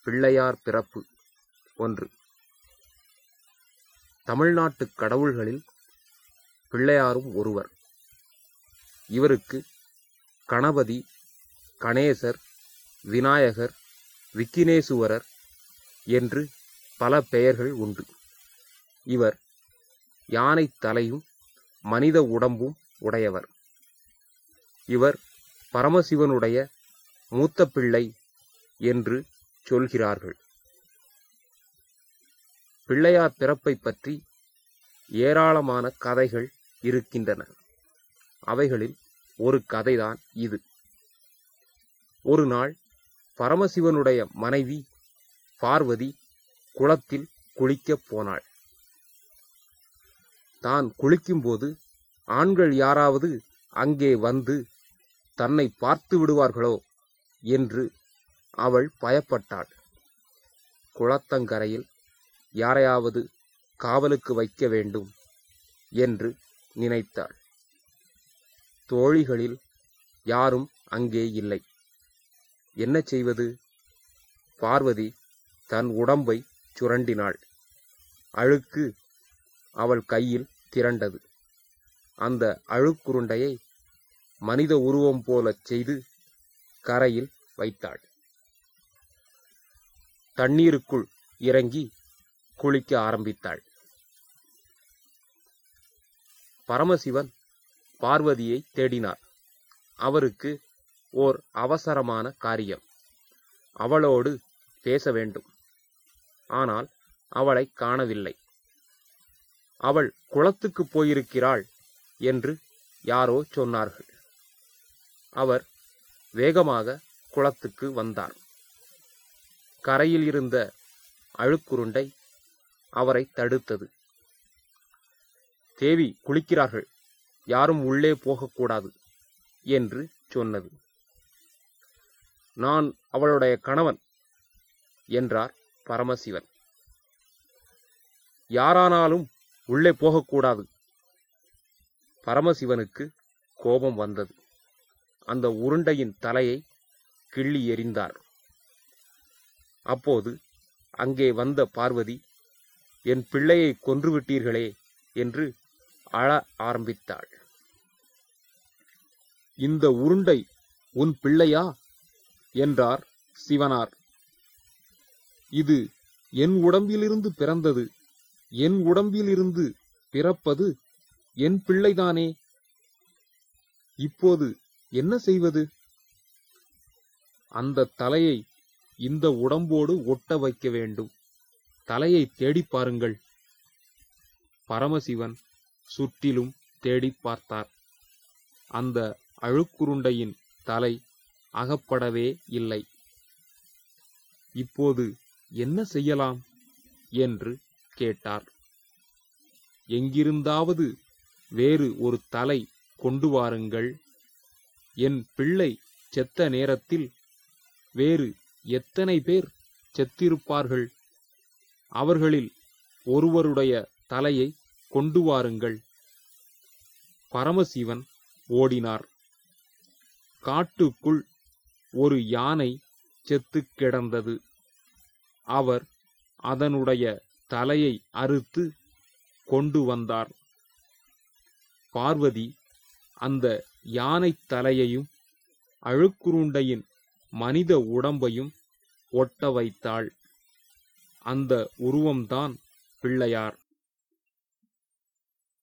பிள்ளையார் பிறப்பு ஒன்று தமிழ்நாட்டுக் கடவுள்களில் பிள்ளையாரும் ஒருவர் இவருக்கு கணபதி கணேசர் விநாயகர் விக்கினேசுவரர் என்று பல பெயர்கள் உண்டு இவர் யானை தலையும் மனித உடம்பும் உடையவர் இவர் பரமசிவனுடைய மூத்த பிள்ளை என்று சொல்கிறார்கள் பிள்ளையார் பிறப்பை பற்றி ஏராளமான கதைகள் இருக்கின்றன அவைகளில் ஒரு கதைதான் இது ஒரு நாள் பரமசிவனுடைய மனைவி பார்வதி குளத்தில் குளிக்கப் போனாள் தான் குளிக்கும்போது ஆண்கள் யாராவது அங்கே வந்து தன்னை பார்த்து விடுவார்களோ என்று அவள் பயப்பட்டாள் குளத்தங்கரையில் யாரையாவது காவலுக்கு வைக்க வேண்டும் என்று நினைத்தாள் தோழிகளில் யாரும் அங்கே இல்லை என்ன செய்வது பார்வதி தன் உடம்பை சுரண்டினாள் அழுக்கு அவள் கையில் திரண்டது அந்த அழுக்குருண்டையை மனித உருவம் போலச் செய்து கரையில் வைத்தாள் தண்ணீருக்குள் இறங்கி குளிக்க ஆரம்பித்தாள் பரமசிவன் பார்வதியை தேடினார் அவருக்கு ஓர் அவசரமான காரியம் அவளோடு பேச வேண்டும் ஆனால் அவளை காணவில்லை அவள் குளத்துக்கு போயிருக்கிறாள் என்று யாரோ சொன்னார்கள் அவர் வேகமாக குளத்துக்கு வந்தார் கரையில் இருந்த அழுக்குருண்டை அவரை தடுத்தது தேவி குளிக்கிறார்கள் யாரும் உள்ளே போகக்கூடாது என்று சொன்னது நான் அவளுடைய கணவன் என்றார் பரமசிவன் யாரானாலும் உள்ளே போகக்கூடாது பரமசிவனுக்கு கோபம் வந்தது அந்த உருண்டையின் தலையை கிள்ளி எறிந்தார் அப்போது அங்கே வந்த பார்வதி என் பிள்ளையை கொன்றுவிட்டீர்களே என்று அழ ஆரம்பித்தாள் இந்த உருண்டை உன் பிள்ளையா என்றார் சிவனார் இது என் உடம்பிலிருந்து பிறந்தது என் உடம்பிலிருந்து பிறப்பது என் பிள்ளைதானே இப்போது என்ன செய்வது அந்த தலையை இந்த உடம்போடு ஒட்ட வைக்க வேண்டும் தலையை தேடிப் பாருங்கள் பரமசிவன் சுற்றிலும் தேடிப் பார்த்தார் அந்த அழுக்குருண்டையின் தலை அகப்படவே இல்லை இப்போது என்ன செய்யலாம் என்று கேட்டார் எங்கிருந்தாவது வேறு ஒரு தலை கொண்டு வாருங்கள் என் பிள்ளை செத்த நேரத்தில் வேறு எத்தனை பேர் செத்திருப்பார்கள் அவர்களில் ஒருவருடைய தலையை கொண்டு வாருங்கள் பரமசிவன் ஓடினார் காட்டுக்குள் ஒரு யானை செத்துக் கிடந்தது அவர் அதனுடைய தலையை அறுத்து கொண்டு வந்தார் பார்வதி அந்த யானைத் தலையையும் அழுக்குருண்டையின் மனித உடம்பையும் ஒட்ட வைத்தாள் அந்த உருவம்தான் பிள்ளையார்